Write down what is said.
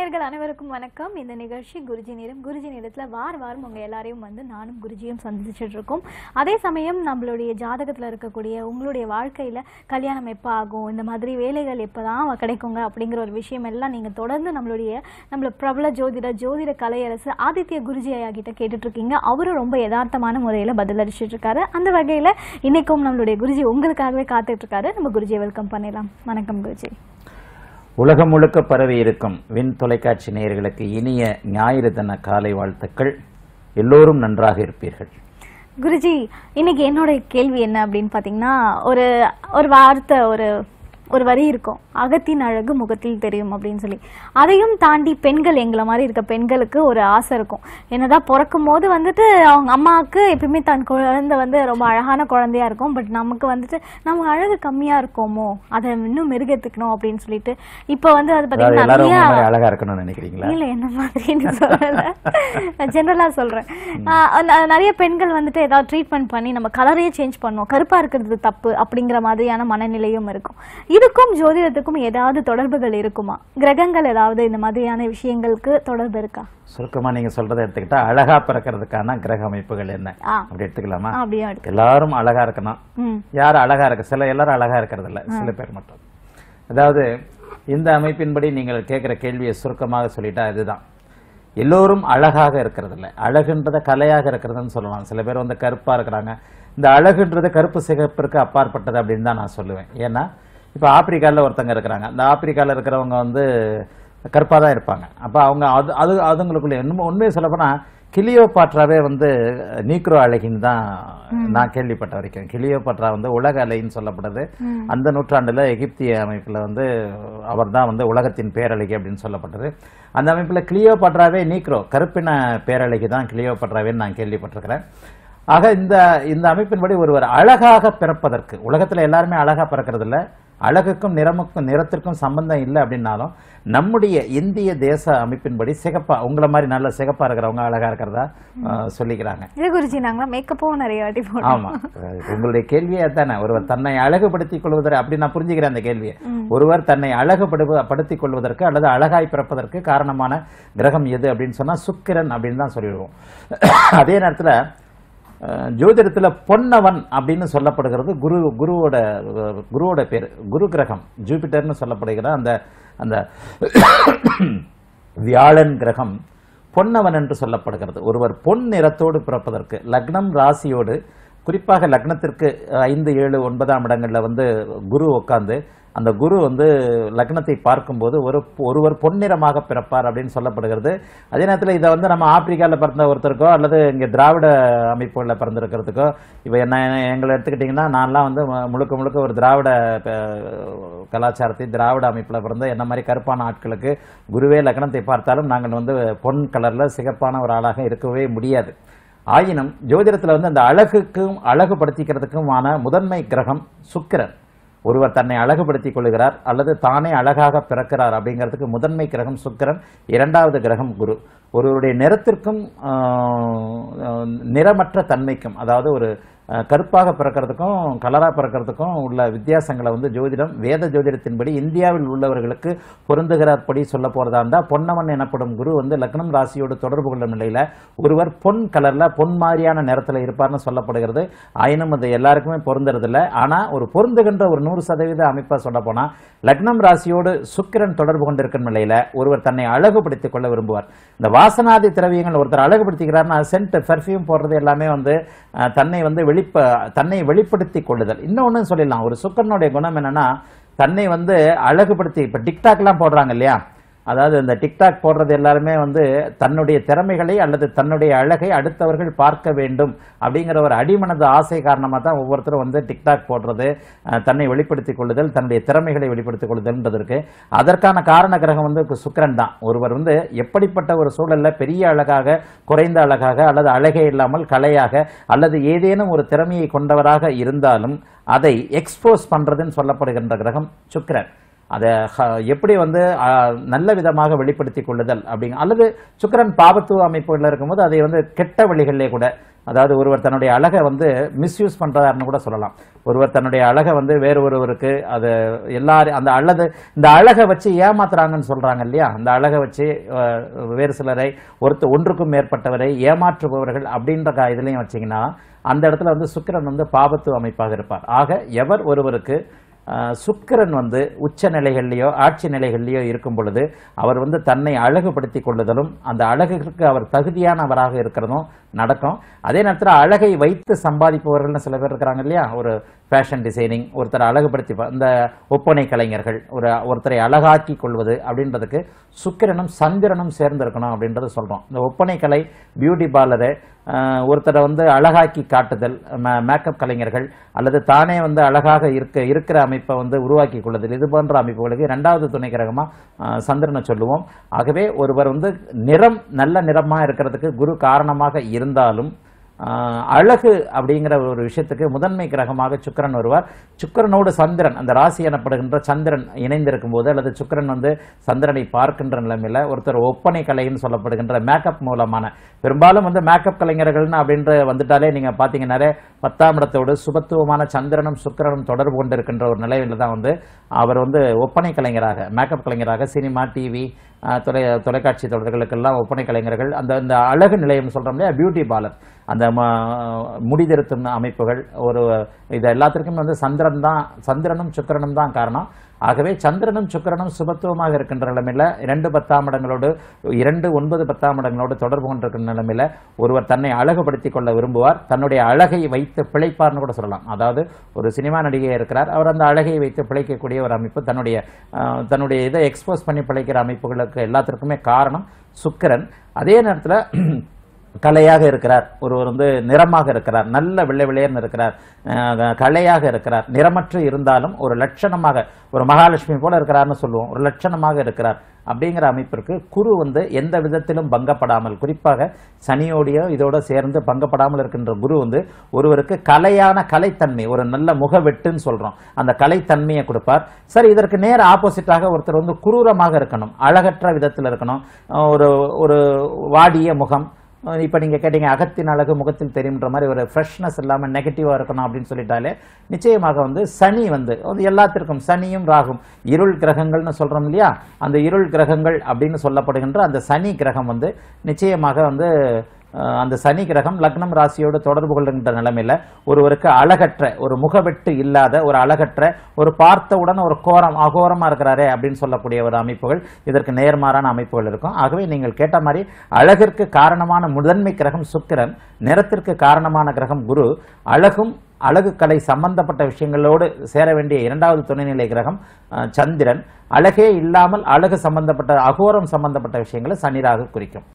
நேயர்கள் அனைவருக்கும் வணக்கம் இந்த நிகழ்ச்சி குருஜி நேரம் குருஜி நேரத்துல வார வாரம் உங்க எல்லாரையும் வந்து நானும் குருஜியும் சந்திச்சுட்டு இருக்கோம் அதே சமயம் நம்மளுடைய ஜாதகத்துல இருக்கக்கூடிய உங்களுடைய வாழ்க்கையில கல்யாணம் எப்போ ஆகும் இந்த மாதிரி வேலைகள் எப்பதான் கிடைக்குங்க அப்படிங்கிற ஒரு விஷயம் எல்லாம் நீங்க தொடர்ந்து நம்மளுடைய நம்மள பிரபல ஜோதிட ஜோதிட கலையரசு ஆதித்ய குருஜி ஐயா கிட்ட கேட்டுட்டு இருக்கீங்க அவரும் ரொம்ப யதார்த்தமான முறையில பதிலளிச்சிட்டு இருக்காரு அந்த வகையில இன்னைக்கும் நம்மளுடைய குருஜி உங்களுக்காகவே காத்துட்டு இருக்காரு நம்ம குருஜியை வெல்கம் பண்ணிடலாம் வணக்கம் குருஜி உலகம் முழுக்க பரவி இருக்கும் விண் தொலைக்காட்சி நேயர்களுக்கு இனிய ஞாயிறு தின காலை வாழ்த்துக்கள் எல்லோரும் நன்றாக இருப்பீர்கள் குருஜி இன்னைக்கு என்னோட கேள்வி என்ன அப்படின்னு பாத்தீங்கன்னா ஒரு ஒரு வார்த்தை ஒரு ஒரு வரி இருக்கும் அகத்தின் அழகு முகத்தில் தெரியும் அப்படின்னு சொல்லி அதையும் தாண்டி பெண்கள் எங்களை மாதிரி இருக்க பெண்களுக்கு ஒரு ஆசை இருக்கும் என்னதான் பிறக்கும் போது வந்துட்டு அவங்க அம்மாவுக்கு எப்பயுமே தன் குழந்தை வந்து ரொம்ப அழகான குழந்தையா இருக்கும் பட் நமக்கு வந்துட்டு நம்ம அழகு கம்மியா இருக்கோமோ அதை இன்னும் மெருகேத்துக்கணும் அப்படின்னு சொல்லிட்டு இப்போ வந்து அது அதாவது பாத்தீங்கன்னா எல்லாரும் நிறைய உங்களை மாதிரி அழகா இருக்கணும்னு நினைக்கிறீங்களா இல்ல என்ன மாதிரின்னு சொல்லல ஜெனரலா சொல்றேன் ஆஹ் ந- நிறைய பெண்கள் வந்துட்டு ஏதாவது ட்ரீட்மெண்ட் பண்ணி நம்ம கலரையே சேஞ்ச் பண்ணுவோம் கருப்பா இருக்கிறது தப்பு அப்படிங்கிற மாதிரியான மனநிலையும் இருக்கும் இதுக்கும் ஜோதிடத்துக்கும் ஏதாவது தொடர்புகள் இருக்குமா கிரகங்கள் ஏதாவது இந்த மாதிரியான விஷயங்களுக்கு தொடர்பு இருக்கா சுருக்கமா நீங்க சொல்றதை எடுத்துக்கிட்டா அழகா பிறக்கிறதுக்கான கிரக அமைப்புகள் என்ன ஆ அப்படி எடுத்துக்கலாமா அப்படியும் இருக்கு எல்லாரும் அழகா இருக்கணும் ம் யார் அழகா இருக்க சில எல்லாரும் அழகா இருக்கிறது இல்ல சில பேர் மட்டும் அதாவது இந்த அமைப்பின்படி நீங்கள் கேட்கிற கேள்வியை சுருக்கமாக சொல்லிட்டா இதுதான் எல்லோரும் அழகாக இருக்கிறது இல்ல அழகுன்றத கலையாக இருக்கிறதுன்னு சொல்லலாம் சில பேர் வந்து கருப்பா இருக்கிறாங்க இந்த அழகுன்றது கருப்பு சிகப்பிற்கு அப்பாற்பட்டது அப்படின்னு தான் நான் சொல்லுவேன் ஏன்னா இப்போ ஆப்பிரிக்கால ஒருத்தங்க இருக்கிறாங்க அந்த ஆப்பிரிக்கால இருக்கிறவங்க வந்து கருப்பாக தான் இருப்பாங்க அப்போ அவங்க அது அது அதுங்களுக்குள்ள இன்னும் உண்மையை சொல்லப்போனா கிளியோபாட்ராவே வந்து நீக்ரோ அழகின்னு தான் நான் கேள்விப்பட்ட வரைக்கும் கிளியோபாட்ரா வந்து உலக அலைன்னு சொல்லப்படுது அந்த நூற்றாண்டுல எகிப்திய அமைப்புல வந்து அவர் தான் வந்து உலகத்தின் பேரழகி அப்படின்னு சொல்லப்பட்டது அந்த அமைப்புல கிளியோபாட்ராவே நீக்ரோ கருப்பின பேரழகி தான் கிளியோபாட்ராவேன்னு நான் கேள்விப்பட்டிருக்கிறேன் ஆக இந்த இந்த அமைப்பின்படி ஒருவர் அழகாக பிறப்பதற்கு உலகத்துல எல்லாருமே அழகா பிறக்கிறது இல்ல அழகுக்கும் நிறமுக்கும் நிறத்திற்கும் சம்பந்தம் இல்லை அப்படின்னாலும் நம்முடைய இந்திய தேச அமைப்பின்படி சிகப்பா உங்களை மாதிரி நல்ல சிகப்பா இருக்கிறவங்க அழகா இருக்கிறதா அஹ், சொல்லிக்கிறாங்க இது குருஜி நாங்களாம் மேக்கப்பும் நிறைய வாட்டி போடுறோம் ஆமா அஹ் உங்களுடைய கேள்வியே தானே ஒருவர் தன்னை அழகுபடுத்திக் கொள்வதற்கு அப்படி நான் புரிஞ்சுக்கிறேன் அந்த கேள்வியை ஒருவர் தன்னை அழகுபடு படுத்திக் கொள்வதற்கு அல்லது அழகாய் பிறப்பதற்கு காரணமான கிரகம் எது அப்படின்னு சொன்னா சுக்கிரன் அப்படின்னு தான் சொல்லிடுவோம் அதே நேரத்துல அஹ், ஜோதிடத்துல பொன்னவன் அப்படின்னு சொல்லப்படுகிறது குரு குருவோட அஹ், குருவோட பேர் குரு கிரகம் ஜூபிட்டர்னு சொல்லப்படுகிற அந்த அந்த வியாழன் கிரகம் பொன்னவன் என்று சொல்லப்படுகிறது ஒருவர் பொன் நிறத்தோடு பிறப்பதற்கு லக்னம் ராசியோடு குறிப்பாக லக்னத்திற்கு ஐந்து ஏழு ஒன்பதாம் இடங்கள்ல வந்து குரு உட்கார்ந்து அந்த குரு வந்து லக்னத்தை பார்க்கும்போது ஒரு ஒருவர் பொன்னிறமாக பிறப்பார் அப்படின்னு சொல்லப்படுகிறது அதே நேரத்தில் இதை வந்து நம்ம ஆப்பிரிக்காவில் பிறந்த ஒருத்தருக்கோ அல்லது இங்கே திராவிட அமைப்புகளில் பிறந்திருக்கிறதுக்கோ இப்போ என்ன எங்களை எடுத்துக்கிட்டிங்கன்னா நான்லாம் வந்து மு- முழுக்க முழுக்க ஒரு திராவிட அஹ், கலாச்சாரத்தை திராவிட அமைப்பில் பிறந்த என்ன மாதிரி கருப்பான ஆட்களுக்கு குருவே லக்னத்தை பார்த்தாலும் நாங்கள் வந்து பொன் கலரில் சிகப்பான ஒரு ஆளாக இருக்கவே முடியாது ஆயினும் ஜோதிடத்தில் வந்து அந்த அழகுக்கும் அழகுபடுத்திக்கிறதுக்குமான முதன்மை கிரகம் சுக்கிரன் ஒருவர் தன்னை அழகுபடுத்திக் கொள்கிறார் அல்லது தானே அழகாக பிறக்கிறார் அப்படிங்கிறதுக்கு முதன்மை கிரகம் சுக்கிரன் இரண்டாவது கிரகம் குரு ஒருவருடைய நிறத்திற்கும் ஆஹ், நிறமற்ற தன்மைக்கும் அதாவது ஒரு அஹ், கருப்பாக பிறக்கிறதுக்கும் கலரா பிறக்கிறதுக்கும் உள்ள வித்தியாசங்களை வந்து ஜோதிடம் வேத ஜோதிடத்தின்படி இந்தியாவில் உள்ளவர்களுக்கு பொருந்துகிறபடி சொல்ல போறதா இருந்தா பொன்னவன் எனப்படும் குரு வந்து லக்னம் ராசியோடு தொடர்பு கொள்ளும் நிலையில ஒருவர் பொன் கலர்ல பொன் மாதிரியான நிறத்துல இருப்பார்னு சொல்லப்படுகிறது ஆயினும் அது எல்லாருக்குமே பொருந்துறது இல்ல ஆனா ஒரு பொருந்துகின்ற ஒரு நூறு சதவீத அமைப்பா சொல்ல போனா லக்னம் ராசியோடு சுக்கிரன் தொடர்பு கொண்டிருக்கும் நிலையில ஒருவர் தன்னை அழகுபடுத்திக் கொள்ள விரும்புவார் இந்த வாசனாதி திரவியங்கள் ஒருத்தர் அழகுபடுத்திக்கிறார்னா சென்ட் பெர்ஃப்யூம் போடுறது எல்லாமே வந்து அஹ், தன்னை வந்து வெளிப்ப தன்னை வெளிப்படுத்திக் கொள்ளுதல் இன்னொன்னு சொல்லிடலாம் ஒரு சுக்கரனுடைய குணம் என்னன்னா தன்னை வந்து அழகுபடுத்தி இப்ப டிக்டாக்லாம் போடுறாங்க இல்லையா அதாவது இந்த டிக்டாக் போடுறது எல்லாருமே வந்து தன்னுடைய திறமைகளை அல்லது தன்னுடைய அழகை அடுத்தவர்கள் பார்க்க வேண்டும் அப்படிங்கிற ஒரு அடிமனது ஆசை காரணமாக தான் ஒவ்வொருத்தரும் வந்து டிக்டாக் போடுறது அஹ், தன்னை வெளிப்படுத்திக் கொள்ளுதல் தன்னுடைய திறமைகளை வெளிப்படுத்திக் கொள்ளுதல்ன்றது இருக்கு அதற்கான காரண கிரகம் வந்து இப்ப சுக்கிரன் தான் ஒருவர் வந்து எப்படிப்பட்ட ஒரு சூழல்ல பெரிய அழகாக குறைந்த அழகாக அல்லது அழகே இல்லாமல் கலையாக அல்லது ஏதேனும் ஒரு திறமையை கொண்டவராக இருந்தாலும் அதை எக்ஸ்போஸ் பண்றதுன்னு சொல்லப்படுகின்ற கிரகம் சுக்கிரன் அதை ஹ- எப்படி வந்து ஆ, நல்ல விதமாக வெளிப்படுத்திக் கொள்ளுதல் அப்படிங்க அல்லது சுக்கிரன் பாபத்துவ அமைப்புகளில் இருக்கும்போது அதை வந்து கெட்ட வழிகளிலே கூட அதாவது ஒருவர் தன்னுடைய அழகை வந்து மிஸ்யூஸ் பண்றாருன்னு கூட சொல்லலாம் ஒருவர் தன்னுடைய அழகை வந்து வேறு ஒருவருக்கு அது எல்லாரும் அந்த அல்லது இந்த அழகை வச்சு ஏமாத்துறாங்கன்னு சொல்றாங்க இல்லையா அந்த அழகை வச்சு அஹ், வேறு சிலரை ஒருத்த ஒன்றுக்கும் மேற்பட்டவரை ஏமாற்றுபவர்கள் அப்படின்ற கா- இதுலயும் வச்சீங்கன்னா அந்த இடத்துல வந்து சுக்கிரன் வந்து பாபத்து அமைப்பாக இருப்பார் ஆக எவர் ஒருவருக்கு ஆஹ், சுக்கிரன் வந்து உச்ச நிலைகள்லையோ ஆட்சி நிலைகள்லையோ இருக்கும் பொழுது அவர் வந்து தன்னை அழகுபடுத்திக் கொள்ளுதலும் அந்த அழகுக்கு அவர் தகுதியானவராக இருக்கிறதும் நடக்கும் அதே நேரத்தில் அழகை வைத்து சம்பாதிப்பவர்கள்னு சில பேர் இருக்கிறாங்க இல்லையா ஒரு ஃபேஷன் டிசைனிங் ஒருத்தரை அழகுபடுத்தி ப- இந்த ஒப்பனை கலைஞர்கள் ஒரு ஒருத்தரை அழகாக்கி கொள்வது அப்படின்றதுக்கு சுக்கிரனும் சந்திரனும் சேர்ந்திருக்கணும் அப்படின்றத சொல்றோம் இந்த ஒப்பனை கலை பியூட்டி பார்லரு ஆஹ், ஒருத்தரை வந்து அழகாக்கி காட்டுதல் ம- மேக்கப் கலைஞர்கள் அல்லது தானே வந்து அழகாக இருக்க இருக்கிற அமைப்பை வந்து உருவாக்கி கொள்ளுதல் இது போன்ற அமைப்புகளுக்கு இரண்டாவது துணை கிரகமா ஆஹ், சந்திரனை சொல்லுவோம் ஆகவே ஒருவர் வந்து நிறம் நல்ல நிறமா இருக்கிறதுக்கு குரு காரணமாக இருந்தாலும் ஆஹ், அழகு அப்படிங்கிற ஒரு விஷயத்துக்கு முதன்மை கிரகமாக சுக்கிரன் வருவார் சுக்கிரனோடு சந்திரன் அந்த ராசி எனப்படுகின்ற சந்திரன் இணைந்திருக்கும் போது அல்லது சுக்கிரன் வந்து சந்திரனை பார்க்கின்ற நிலைமையில ஒருத்தர் ஒப்பனை கலைன்னு சொல்லப்படுகின்ற மேக்கப் மூலமான பெரும்பாலும் வந்து மேக்கப் கலைஞர்கள்னு அப்படின்ற வந்துட்டாலே நீங்க பாத்தீங்கன்னாலே பத்தாம் இடத்தோடு சுபத்துவமான சந்திரனும் சுக்கிரனும் தொடர்பு கொண்டு இருக்கின்ற ஒரு நிலையில தான் வந்து அவர் வந்து ஒப்பனை கலைஞராக மேக்கப் கலைஞராக சினிமா டிவி தொலை தொலைக்காட்சி தொடர்களுக்கெல்லாம் ஒப்பனை கலைஞர்கள் அந்த அந்த அழகு நிலையம் சொல்றோம் இல்லையா பியூட்டி பார்லர் அந்த ம- முடிதிருத்தும் அமைப்புகள் ஒரு இது எல்லாத்திற்கும் வந்து சந்திரன் தான் சந்திரனும் சுக்கிரனும் தான் காரணம் ஆகவே சந்திரனும் சுக்கிரனும் சுபத்துவமாக இருக்கின்ற நிலைமையில இரண்டு பத்தாம் இடங்களோடு இரண்டு ஒன்பது பத்தாம் இடங்களோடு தொடர்பு கொண்டிருக்கிற நிலைமையில ஒருவர் தன்னை அழகுபடுத்திக் கொள்ள விரும்புவார் தன்னுடைய அழகை வைத்து பிழைப்பார்னு கூட சொல்லலாம் அதாவது ஒரு சினிமா நடிகை இருக்கிறார் அவர் அந்த அழகை வைத்து பிழைக்கக்கூடிய ஒரு அமைப்பு தன்னுடைய ஆஹ், தன்னுடைய இதை எக்ஸ்போஸ் பண்ணி பிழைக்கிற அமைப்புகளுக்கு எல்லாத்திற்குமே காரணம் சுக்கிரன் அதே நேரத்தில் கலையாக இருக்கிறார் ஒருவர் வந்து நிறமாக இருக்கிறார் நல்ல வெள்ளை வெள்ளையர்னு இருக்கிறார் அஹ் கலையாக இருக்கிறார் நிறமற்று இருந்தாலும் ஒரு லட்சணமாக ஒரு மகாலட்சுமி போல இருக்கிறார்னு சொல்லுவோம் ஒரு லட்சணமாக இருக்கிறார் அப்படிங்கிற அமைப்பிற்கு குரு வந்து எந்த விதத்திலும் பங்கப்படாமல் குறிப்பாக சனியோடைய இதோட சேர்ந்து பங்கப்படாமல் இருக்கின்ற குரு வந்து ஒருவருக்கு கலையான கலைத்தன்மை ஒரு நல்ல முகவெட்டுன்னு சொல்றோம் அந்த கலைத்தன்மையை கொடுப்பார் சரி இதற்கு நேர் ஆப்போசிட்டாக ஒருத்தர் வந்து குரூரமாக இருக்கணும் அழகற்ற விதத்தில் இருக்கணும் அஹ் ஒரு ஒரு வாடிய முகம் அஹ் இப்ப நீங்க கேட்டீங்க அகத்தின் அழகு முகத்தில் தெரியுன்ற மாதிரி ஒரு ஃப்ரெஷ்னஸ் இல்லாம நெகட்டிவா இருக்கணும் அப்படின்னு சொல்லிட்டாலே நிச்சயமாக வந்து சனி வந்து அது எல்லாத்திற்கும் சனியும் ராகும் இருள் கிரகங்கள்னு சொல்றோம் இல்லையா அந்த இருள் கிரகங்கள் அப்படின்னு சொல்லப்படுகின்ற அந்த சனி கிரகம் வந்து நிச்சயமாக வந்து அஹ், அந்த சனி கிரகம் லக்னம் ராசியோடு தொடர்பு கொள்கின்ற நிலைமையில ஒருவருக்கு அழகற்ற ஒரு முகவெட்டு இல்லாத ஒரு அழகற்ற ஒரு பார்த்தவுடன் ஒரு கோரம் அகோரமா இருக்கிறாரே அப்படின்னு சொல்லக்கூடிய ஒரு அமைப்புகள் இதற்கு நேர்மாறான அமைப்புகள் இருக்கும் ஆகவே நீங்கள் கேட்ட மாதிரி அழகிற்கு காரணமான முதன்மை கிரகம் சுக்கிரன் நிறத்திற்கு காரணமான கிரகம் குரு அழகும் அழகு கலை சம்பந்தப்பட்ட விஷயங்களோடு சேர வேண்டிய இரண்டாவது துணைநிலை கிரகம் அஹ், சந்திரன் அழகே இல்லாமல் அழகு சம்பந்தப்பட்ட அகோரம் சம்பந்தப்பட்ட விஷயங்களை சனிராக குறிக்கும்